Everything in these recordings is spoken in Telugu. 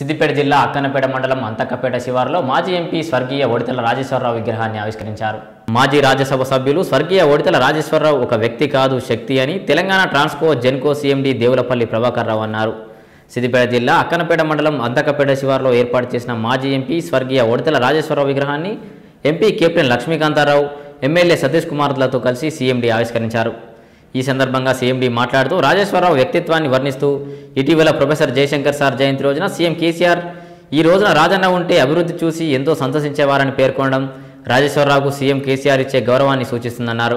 సిద్దిపేట జిల్లా అక్కన్నపేట మండలం అంతక్కపేట శివారులో మాజీ ఎంపీ స్వర్గీయ ఒడితల రాజేశ్వరరావు విగ్రహాన్ని ఆవిష్కరించారు మాజీ రాజ్యసభ సభ్యులు స్వర్గీయ ఒడితల రాజేశ్వరరావు ఒక వ్యక్తి కాదు శక్తి అని తెలంగాణ ట్రాన్స్కో జెన్కో సీఎండీ దేవులపల్లి ప్రభాకర్ రావు అన్నారు సిద్దిపేట జిల్లా అక్కన్నపేట మండలం అంతకపేట శివారులో ఏర్పాటు చేసిన మాజీ ఎంపీ స్వర్గీయ ఒడితల రాజేశ్వరరావు విగ్రహాన్ని MP captain Lakshmikantha Rao MLA Satish కుమార్లతో కలిసి సీఎండీ ఆవిష్కరించారు ఈ సందర్భంగా సీఎండీ మాట్లాడుతూ రాజేశ్వరరావు వ్యక్తిత్వాన్ని వర్ణిస్తూ ఇటీవల ప్రొఫెసర్ జయశంకర్ సార్ జయంతి రోజున సీఎం కేసీఆర్ ఈ రోజున రాజన్న ఉంటే అభివృద్ధి చూసి ఎంతో సంతోషించేవారని పేర్కొనడం రాజేశ్వరరావుకు సీఎం కేసీఆర్ ఇచ్చే గౌరవాన్ని సూచిస్తుందన్నారు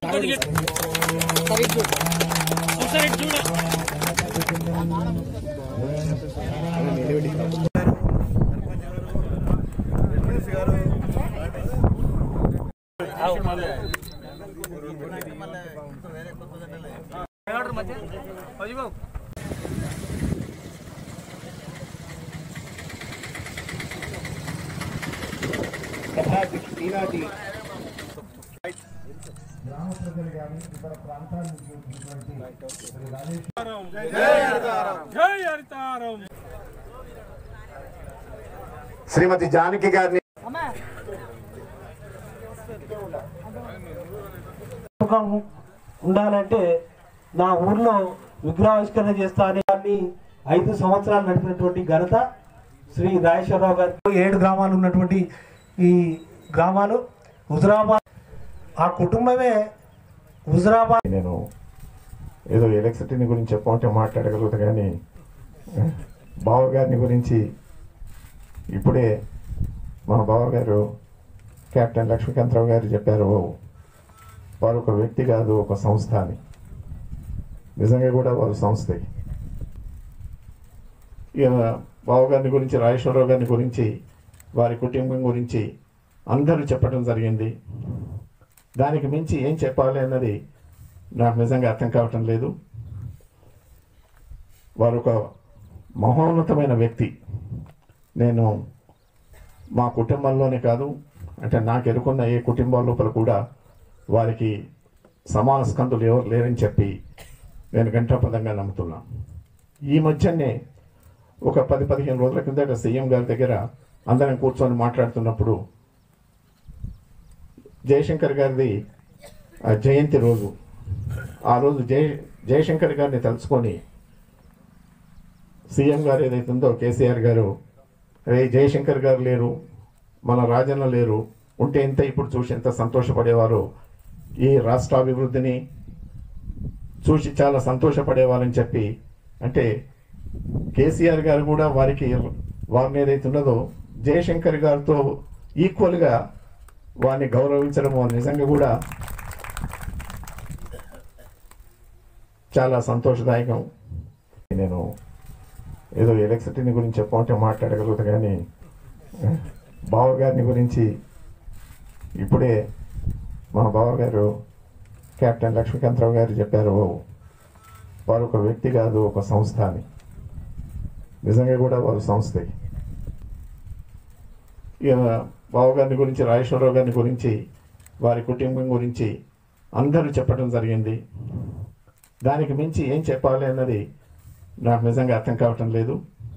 జై హరితారం శ్రీమతి జానకి గారిని సుఖం ఉండాలంటే నా ఊర్లో విగ్రహావిష్కరణ చేస్తా అనే దాన్ని ఐదు సంవత్సరాలు నడిపినటువంటి ఘనత శ్రీ రాజేశ్వరరావు గారు ఏడు గ్రామాలు ఉన్నటువంటి ఈ గ్రామాలు హుజరాబాద్ ఆ కుటుంబమే హుజరాబాద్ నేను ఏదో ఎలక్ట్రిసిటీని గురించి చెప్పమంటే మాట్లాడగలుగుతా కానీ బావగారిని గురించి ఇప్పుడే మా బావగారు కెప్టెన్ లక్ష్మీకాంతరావు గారు చెప్పారు వారు ఒక వ్యక్తి కాదు ఒక సంస్థ అని నిజంగా కూడా వారు సంస్థే ఇక బావగారిని గురించి రాజేశ్వరరావు గారిని గురించి వారి కుటుంబం గురించి అందరూ చెప్పడం జరిగింది దానికి మించి ఏం చెప్పాలి అన్నది నాకు నిజంగా అర్థం కావటం లేదు వారు ఒక మహోన్నతమైన వ్యక్తి నేను మా కుటుంబంలోనే కాదు అంటే నాకు ఎరుకున్న ఏ కుటుంబాల లోపల కూడా వారికి సమాన స్కందులు ఎవరు లేరని చెప్పి నేను గంటాపదంగా నమ్ముతున్నా ఈ మధ్యనే ఒక పది పదిహేను రోజుల కిందట సీఎం గారి దగ్గర అందరం కూర్చొని మాట్లాడుతున్నప్పుడు జయశంకర్ గారిది ఆ జయంతి రోజు ఆ రోజు జయ జయశంకర్ గారిని తలుచుకొని సీఎం గారు ఏదైతే ఉందో కేసీఆర్ గారు రే జయశంకర్ గారు లేరు మన రాజన్న లేరు ఉంటే ఎంత ఇప్పుడు చూసి ఎంత సంతోషపడేవారు ఈ రాష్ట్ర అభివృద్ధిని చూసి చాలా సంతోషపడేవారని చెప్పి అంటే కేసీఆర్ గారు కూడా వారికి వారిని ఏదైతే ఉన్నదో జయశంకర్ గారితో ఈక్వల్గా వారిని గౌరవించడం నిజంగా కూడా చాలా సంతోషదాయకం నేను ఏదో ఎలక్ట్రిసిటీని గురించి చెప్పమంటే మాట్లాడగలుగుతా కానీ బావగారిని గురించి ఇప్పుడే మా బావగారు కెప్టెన్ లక్ష్మీకాంతరావు గారు చెప్పారు వారు ఒక వ్యక్తి కాదు ఒక సంస్థ అని నిజంగా కూడా వారు సంస్థే ఇక బావగారిని గురించి రాజేశ్వరరావు గారిని గురించి వారి కుటుంబం గురించి అందరూ చెప్పడం జరిగింది దానికి మించి ఏం చెప్పాలి అన్నది నాకు నిజంగా అర్థం కావటం లేదు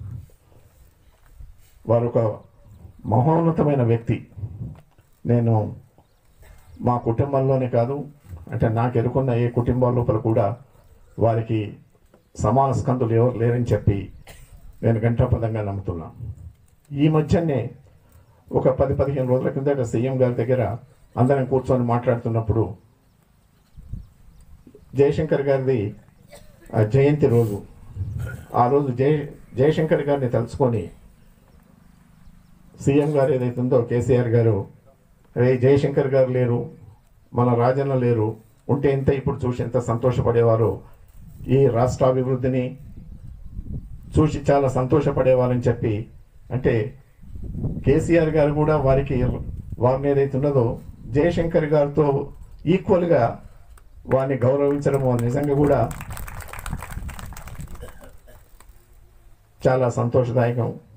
వారు ఒక మహోన్నతమైన వ్యక్తి నేను మా కుటుంబంలోనే కాదు అంటే నాకు ఎరుకున్న ఏ కుటుంబాల లోపల కూడా వారికి సమాన స్కందులు ఎవరు లేరని చెప్పి నేను గంటాపదంగా నమ్ముతున్నా ఈ మధ్యనే ఒక పది పదిహేను రోజుల కిందట సీఎం గారి దగ్గర అందరం కూర్చొని మాట్లాడుతున్నప్పుడు జయశంకర్ గారిది ఆ జయంతి రోజు ఆ రోజు జయ జయశంకర్ గారిని తలుచుకొని సీఎం గారు ఏదైతే ఉందో కేసీఆర్ గారు రే జయశంకర్ గారు లేరు మన రాజన్న లేరు ఉంటే ఎంత ఇప్పుడు చూసి ఎంత సంతోషపడేవారు ఈ రాష్ట్ర అభివృద్ధిని చూసి చాలా సంతోషపడేవారని చెప్పి అంటే కేసీఆర్ గారు కూడా వారికి వారిని ఏదైతే ఉన్నదో జయశంకర్ గారితో ఈక్వల్గా వారిని గౌరవించడం నిజంగా కూడా చాలా సంతోషదాయకం